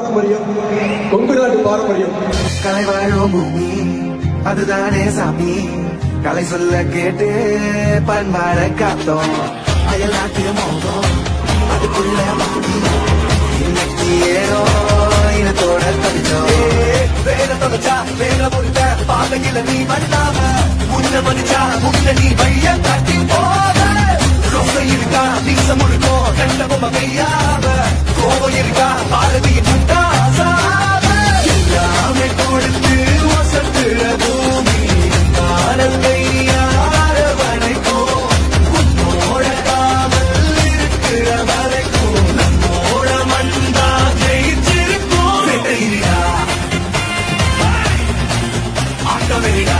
பாரம்பரியம் கொங்கு நாட்டு பாரம்பரியம் கலை வாழும் பூமி அதுதானே சாமி கலை சொல்ல கேட்டு பண்பாட காத்தோம் அயல்நாட்டு மோகம் அதுக்குள்ள மாமி இன்னைக்கு ஏதோ இனத்தோட தவிச்சோம் வேற தொலைச்சா வேற முடிச்ச பாதையில நீ பண்ணாம முன்ன மதிச்சா முன்ன நீ வைய தட்டி போத ரொம்ப இருக்கா நீச முழுக்கும் கண்ட பொம்மை கையாம கோபம் இருக்கா பாரதியின் முட்டாசாம எல்லாமே கொடுத்து வசத்துற பூமி காலத்தை யார வரைக்கும் உன்னோட காவல் இருக்கிற வரைக்கும் நம்மோட மண்ணா ஜெயிச்சிருக்கும் வெற்றிடா ஆட்டமிடா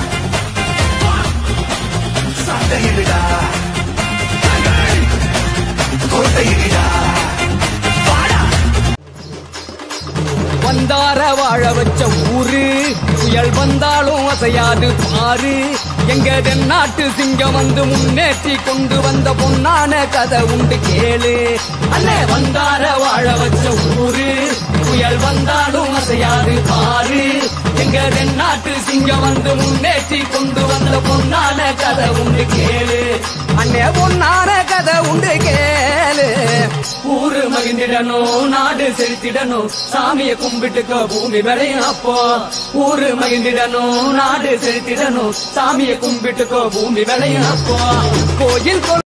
சண்டையிடா கோட்டையிடா வந்தார வாழ வச்ச ஊரு புயல் வந்தாலும் அசையாது பாரு எங்க தென்னாட்டு சிங்கம் வந்து முன்னேற்றி கொண்டு வந்த பொன்னான கதை உண்டு கேளு அண்ணே வந்தார வாழ வச்ச ஊரு புயல் வந்தாலும் அசையாது பாரு எங்க தென்னாட்டு சிங்கம் வந்து முன்னேற்றி கொண்டு வந்த பொன்னான கதை உண்டு கேளு அண்ணே பொன்னான கதை உண்டு கேளு ஊரு மகிழ்ந்திடணும் நாடு செலுத்திடணும் சாமியை கும்பிட்டுக்க பூமி விளையும் அப்போ ஊரு மகிழ்ந்திடணும் நாடு செலுத்திடணும் சாமியை கும்பிட்டுக்கோ பூமி விளையும் அப்போ கோயில் கொ-